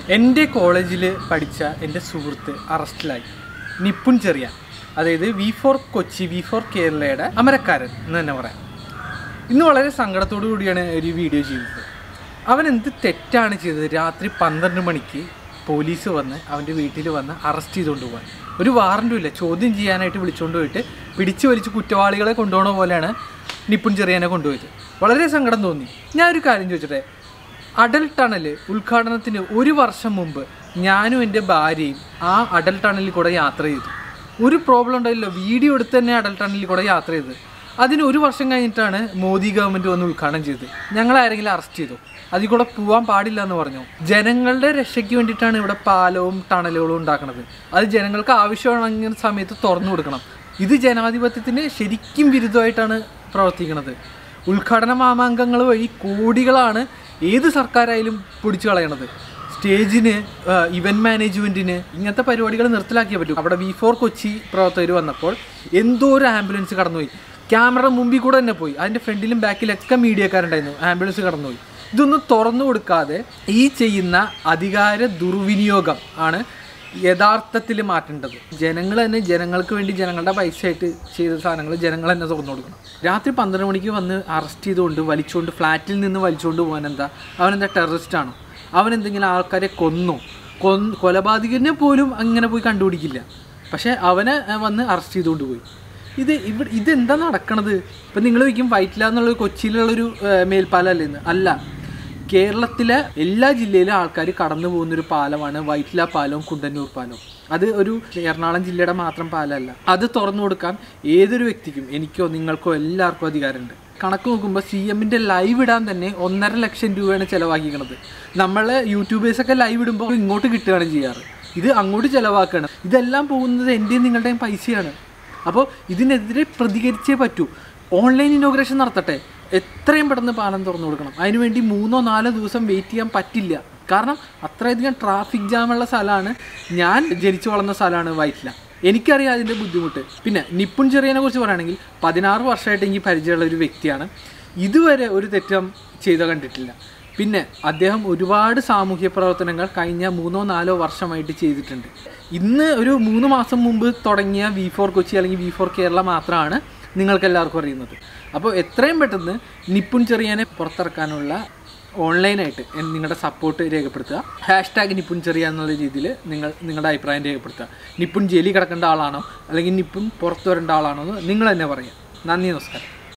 എൻ്റെ കോളേജിൽ പഠിച്ച എൻ്റെ സുഹൃത്ത് അറസ്റ്റിലായി നിപ്പുൺ ചെറിയാൻ അതായത് V four Kochi V four കേരളയുടെ അമരക്കാരൻ എന്ന് തന്നെ പറയാം ഇന്ന് വളരെ സങ്കടത്തോടു കൂടിയാണ് ഒരു വീഡിയോ ചെയ്തത് അവൻ എന്ത് തെറ്റാണ് ചെയ്തത് രാത്രി പന്ത്രണ്ട് മണിക്ക് പോലീസ് വന്ന് അവൻ്റെ വീട്ടിൽ വന്ന് അറസ്റ്റ് ചെയ്തുകൊണ്ട് പോകാൻ ഒരു വാറൻറ്റും ഇല്ല ചോദ്യം ചെയ്യാനായിട്ട് വിളിച്ചുകൊണ്ട് പോയിട്ട് പിടിച്ചു വലിച്ച് കുറ്റവാളികളെ കൊണ്ടുപോകണ പോലെയാണ് നിപ്പുൺ ചെറിയാനെ കൊണ്ടുപോയത് വളരെ സങ്കടം തോന്നി ഞാൻ ഒരു കാര്യം ചോദിച്ചോട്ടെ അടൽ ടണൽ ഉദ്ഘാടനത്തിന് ഒരു വർഷം മുമ്പ് ഞാനും എൻ്റെ ഭാര്യയും ആ അടൽ ടണലിൽ കൂടെ യാത്ര ചെയ്തു ഒരു പ്രോബ്ലം ഉണ്ടായില്ല വീഡിയോ എടുത്ത് തന്നെ അടൽ ടണലിൽ കൂടെ യാത്ര ചെയ്തത് അതിന് ഒരു വർഷം കഴിഞ്ഞിട്ടാണ് മോദി ഗവൺമെൻറ് വന്ന് ഉദ്ഘാടനം ചെയ്തത് ഞങ്ങൾ ആരെങ്കിലും അറസ്റ്റ് ചെയ്തു അതിൽ കൂടെ പോകാൻ പാടില്ല എന്ന് പറഞ്ഞു ജനങ്ങളുടെ രക്ഷയ്ക്ക് വേണ്ടിയിട്ടാണ് ഇവിടെ പാലവും ടണലുകളും ഉണ്ടാക്കുന്നത് അത് ജനങ്ങൾക്ക് ആവശ്യമാണെങ്കിൽ സമയത്ത് തുറന്നു കൊടുക്കണം ഇത് ജനാധിപത്യത്തിന് ശരിക്കും വിരുദ്ധമായിട്ടാണ് പ്രവർത്തിക്കുന്നത് ഉദ്ഘാടന മാമാങ്കങ്ങൾ വഴി കോടികളാണ് ഏത് സർക്കാരായാലും പൊടിച്ചു കളയണത് സ്റ്റേജിന് ഇവന്റ് മാനേജ്മെന്റിന് ഇങ്ങനത്തെ പരിപാടികൾ നിർത്തലാക്കിയേ പറ്റൂ അവിടെ വി ഫോർ കൊച്ചി പ്രവർത്തകർ വന്നപ്പോൾ എന്തോ ഒരു ആംബുലൻസ് കടന്നുപോയി ക്യാമറ മുമ്പിൽ കൂടെ തന്നെ പോയി അതിൻ്റെ ഫ്രണ്ടിലും ബാക്കിലൊക്കെ മീഡിയക്കാരുണ്ടായിരുന്നു ആംബുലൻസ് കടന്നുപോയി ഇതൊന്നും തുറന്നു കൊടുക്കാതെ ഈ ചെയ്യുന്ന അധികാര ദുർവിനിയോഗം ആണ് യഥാർത്ഥത്തിൽ മാറ്റേണ്ടത് ജനങ്ങൾ തന്നെ ജനങ്ങൾക്ക് വേണ്ടി ജനങ്ങളുടെ പൈസ ആയിട്ട് ചെയ്ത സാധനങ്ങൾ ജനങ്ങൾ തന്നെ തുറന്നു കൊടുക്കണം രാത്രി പന്ത്രണ്ട് മണിക്ക് വന്ന് അറസ്റ്റ് ചെയ്തുകൊണ്ട് വലിച്ചുകൊണ്ട് ഫ്ലാറ്റിൽ നിന്ന് വലിച്ചുകൊണ്ട് പോകാൻ എന്താ അവനെന്താ ടെററിസ്റ്റ് ആണോ അവൻ എന്തെങ്കിലും ആൾക്കാരെ കൊന്നോ കൊന്ന് കൊലപാതകനെ പോലും അങ്ങനെ പോയി കണ്ടുപിടിക്കില്ല പക്ഷേ അവനെ അഹ്, വന്ന് അറസ്റ്റ് ചെയ്തുകൊണ്ട് പോയി ഇത് ഇവിടെ ഇതെന്താ നടക്കണത് ഇപ്പം നിങ്ങൾ വയ്ക്കും വൈറ്റില എന്നുള്ളൊരു കൊച്ചിയിലുള്ളൊരു ഏഹ്, മേൽപ്പാലമല്ലേ ഇന്ന് അല്ല കേരളത്തിലെ എല്ലാ ജില്ലയിലും ആൾക്കാർ കടന്നു പോകുന്നൊരു പാലമാണ് വൈറ്റില പാലവും കുണ്ടന്നൂർ പാലവും അത് ഒരു എറണാകുളം ജില്ലയുടെ മാത്രം പാലമല്ല അത് തുറന്നു കൊടുക്കാൻ ഏതൊരു വ്യക്തിക്കും എനിക്കോ നിങ്ങൾക്കോ എല്ലാവർക്കും അധികാരമുണ്ട് കണക്ക് നോക്കുമ്പോൾ സി എമ്മിൻ്റെ ലൈവ് ഇടാൻ തന്നെ ഒന്നര ലക്ഷം രൂപയാണ് ചിലവാക്കിക്കണത് നമ്മൾ യൂട്യൂബേഴ്സൊക്കെ ലൈവ് ഇടുമ്പോൾ ഇങ്ങോട്ട് കിട്ടുകയാണ് ചെയ്യാറ് ഇത് അങ്ങോട്ട് ചിലവാക്കുകയാണ് ഇതെല്ലാം പോകുന്നത് എൻ്റെയും നിങ്ങളുടെയും പൈസയാണ് അപ്പോൾ ഇതിനെതിരെ പ്രതികരിച്ചേ പറ്റൂ ഓൺലൈൻ ഇനോഗ്രേഷൻ നടത്തട്ടെ എത്രയും പെട്ടെന്ന് പാലം തുറന്നു കൊടുക്കണം അതിനുവേണ്ടി മൂന്നോ നാലോ ദിവസം വെയിറ്റ് ചെയ്യാൻ പറ്റില്ല കാരണം അത്രയധികം ട്രാഫിക് ജാമുള്ള സ്ഥലമാണ് ഞാൻ ജനിച്ചു വളർന്ന സ്ഥലമാണ് വൈറ്റില എനിക്കറിയാം അതിൻ്റെ ബുദ്ധിമുട്ട് പിന്നെ നിപ്പുൺ ചെറിയനെ കുറിച്ച് പറയുകയാണെങ്കിൽ പതിനാറ് വർഷമായിട്ട് എനിക്ക് പരിചയമുള്ള ഒരു വ്യക്തിയാണ് ഇതുവരെ ഒരു തെറ്റും ചെയ്ത കണ്ടിട്ടില്ല പിന്നെ അദ്ദേഹം ഒരുപാട് സാമൂഹ്യ പ്രവർത്തനങ്ങൾ കഴിഞ്ഞ മൂന്നോ നാലോ വർഷമായിട്ട് ചെയ്തിട്ടുണ്ട് ഇന്ന് ഒരു മൂന്ന് മാസം മുമ്പ് തുടങ്ങിയ വി ഫോർ കൊച്ചി അല്ലെങ്കിൽ വി ഫോർ കേരള മാത്രമാണ് നിങ്ങൾക്ക് എല്ലാവർക്കും അറിയുന്നത് അപ്പോൾ എത്രയും പെട്ടെന്ന് നിപ്പുൺ ചെറിയാനെ പുറത്തിറക്കാനുള്ള ഓൺലൈനായിട്ട് എൻ- നിങ്ങളുടെ സപ്പോർട്ട് രേഖപ്പെടുത്തുക ഹാഷ് ടാഗ് നിപ്പുൺ ചെറിയ എന്നുള്ള രീതിയിൽ നിങ്ങൾ നിങ്ങളുടെ അഭിപ്രായം രേഖപ്പെടുത്തുക നിപ്പുൺ ജയിലിൽ കിടക്കേണ്ട ആളാണോ അല്ലെങ്കിൽ നിപ്പുൺ പുറത്തു വരേണ്ട ആളാണോ എന്ന് നിങ്ങൾ തന്നെ പറയാം നന്ദി നമസ്കാരം